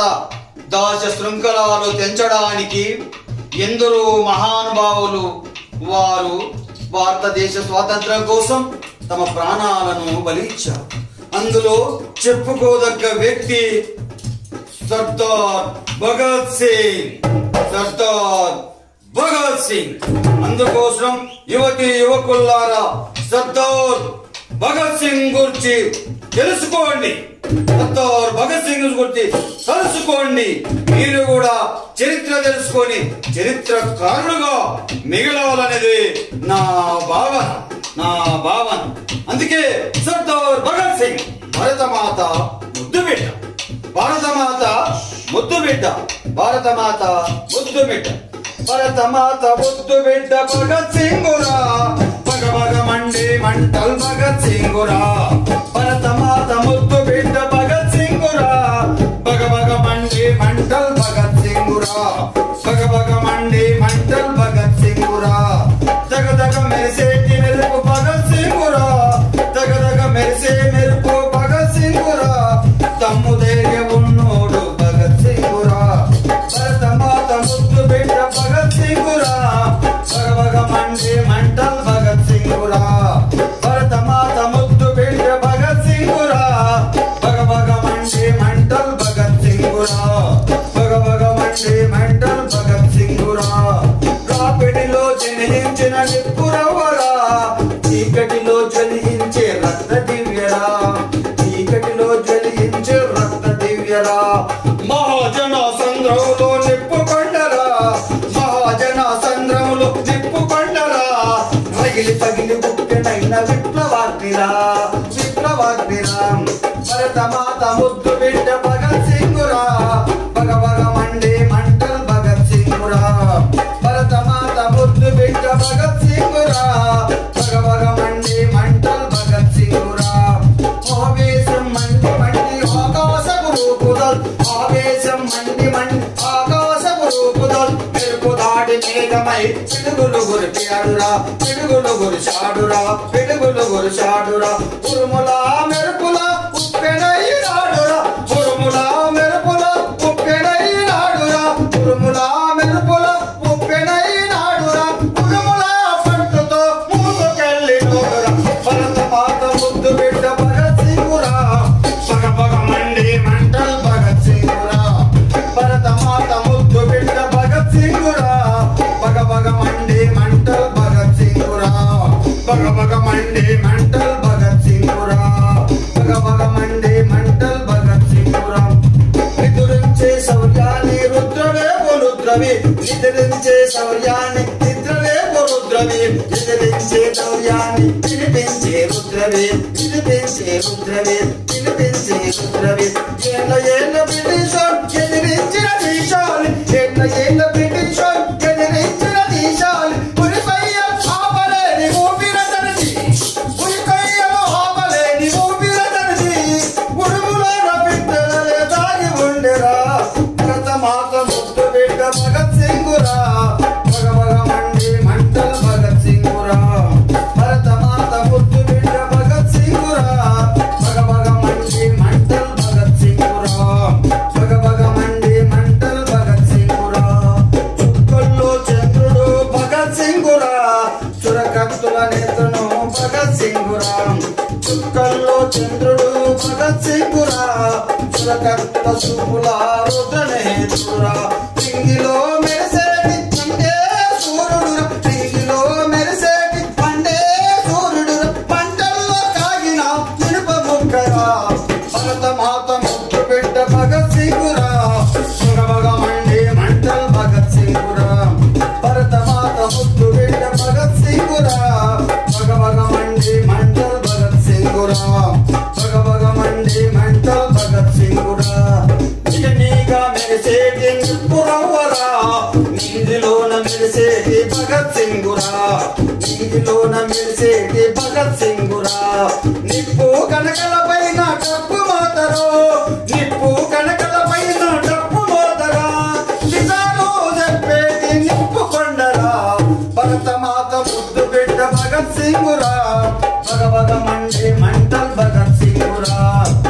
దాశ శృంఖలాలు తెంచడానికి ఎందరో మహానుభావులు వారు భారతదేశ స్వాతంత్రం కోసం తమ ప్రాణాలను బలిచ్చారు అందులో చెప్పుకోదగ్గ వ్యక్తి సర్దార్ భగత్ సింగ్ సర్దార్ భగత్ సింగ్ అందుకోసం యువతి యువకుల్లారా సర్దార్ భగత్ సింగ్ గురించి తెలుసుకోండి సర్దార్ భగత్ సింగ్ గురించి తెలుసుకోండి మీరు కూడా చరిత్ర తెలుసుకొని చరిత్రకారులుగా మిగలవాలనేది నా భావన నా భావన అందుకే సర్దార్ భగత్ సింగ్ భరతమాత ముద్దు బిడ్డ భారతమాత ముద్దు బిడ్డ భారతమాత ముద్దు బిడ్డ భరతమాత ముద్దు బిడ్డ భగత్ సింగురా భగ భగ మండి మంటల్ భగత్ సింగురా భరతమాత ముద్దు బిడ్డ భగత్ సింగురా భగ భగ మండి మంటల్ భగత్ సింగురా భగ భగ మండి మంటల్ భగత్ సింగురా దగ దగ మెరిసేటి మెరుపు భగత్ సింగురా దగ దగ మెరిసే మెరుపు భగత్ సింగురా తమ్ము ధైర్యం ఉన్నోడు భగత్ సింగురా భరతమాత ముద్దు బిడ్డ భగత్ సింగురా భగ భగ మండి మంటల్ భగత్ సింగురా భరతమాత ముద్దు బిడ్డ భగత్ సింగురా భగ భగ మండి మంటల్ భగత్ సింగురా భగ భగ మండి మంటల్ భగత్ సింగురా రాపిడిలో జనించిన నిప్పురవ్వరా చీకటిలో జలించే రక్త దివ్యరా చీకటిలో జలించే రక్త దివ్యరా మహాజన సంద్రంలో నిప్పు కొండరా మహాజన సంద్రంలో నిప్పు కొండరా రగిలి తగిలి గుప్పెనైన విప్లవాగ్నిరా విప్లవాగ్నిరా భరతమాత ముద్దు బిడ్డ భగత్ సింగురా భగ భగ మండే మంటల్ భగత్ సింగురా భరతమాత ముద్దు బిడ్డ భగత్ సింగురా భగ భగ మండే మంటల్ భగత్ సింగురా ఆవేశం మండి మండి ఆకాశపు రూపుదల్ ఆవేశం మండి మండి ఆకాశపు రూపుదల్ మెరుపు దాడి మేఘమై పిడుగులు గురిపాడురా పిడుగులు గురిచాడురా పిడుగులు గురిచాడురా ఉరుముల మెరుపుల ఉప్పెనై నాడురా ఉరుముల మెరుపుల ఉప్పెనై నాడురా ఉరుముల మెరుపుల ఉప్పెనై నాడురా ఉరుముల పంటుతో మూసుకెళ్ళి నోడురా భరత మాత ముద్దు బిడ్డ భగత్ సింగురా పగ పగ మండి మంటల్ భగత్ సింగురా భరత మాత ముద్దు బిడ్డ భగత్ సింగురా పగ పగ మండి మంటల్ భగత్ సింగురా పగ పగ మండి మంటల్ భగత్ సింగురా పగ పగ మండి మంటల్ భగత్ సింగురా నిద్రించే శౌర్యాన్ని రుద్రవే రుద్రవి నిద్రించే శౌర్యాన్ని నిద్రవే రుద్రవి నిద్రించే శౌర్యాన్ని వినిపించే రుద్రవి వినిపించే రుద్రవి వినిపించే రుద్రవి ఏళ్ళ ఏళ్ళ బ్రిటిషర్ ఎదిరించిన దేశాలు ఏళ్ళ ఏళ్ళ బ్రిటిషర్ ఎదిరించిన దేశాలు ఉరిపయ్య ఆపలేని ఊపిరతనిది ఉరికయ్యలో ఆపలేని ఊపిరతనిది ఉడుములోన బిడ్డలే దాగి ఉండెరా భరత మాత ముద్దు బిడ్డ భగత్ సింగురా భగ భగ మండి మంటల్ భగత్ సింగురా భరత మాత ముద్దు బిడ్డ భగత్ సింగురా భగ భగ మండి మంటల్ భగత్ సింగురా భగ భగ మండి మంటల్ భగత్ సింగురా చుక్కల్లో చంద్రుడు భగత్ సింగురా చురకత్తుల నేతను భగత్ సింగురా చుక్కల్లో చంద్రుడు భగత్ సింగురా చురకత్త చూపుల రుద్రనేతురా పింగిలో మెరిసేటి పండే సూర్యుడు పింగిలో మెరిసేటి పండే సూర్యుడు పంటల్లో కాగిన ఇనుప ముక్కరా భరత మాత ముక్కు బిడ్డ భగత్ సింగురా భగ భగ మండి మంటల్ భగత్ సింగురా భరత మాత ముక్కు బిడ్డ భగత్ సింగురా భగ భగ మండి మంటల్ భగత్ సింగురా భగ భగ మండి మంటల్ భగత్ సింగురా నీగా మెరిసేటి నిప్పురవ్వరా నీదిలోన మెరిసేటి భగత్ సింగురా నీదిలోన మెరిసేటి భగత్ సింగురా నిప్పు కనకల పైన డప్పు మోతరు నిప్పు కనకల పైన డప్పు మోతరా నిజాలు చెప్పేది నిప్పు కొండరా భరత మాత ముద్దు బిడ్డ భగత్ సింగురా భగ భగ మండి మంటల్ భగత్ సింగురా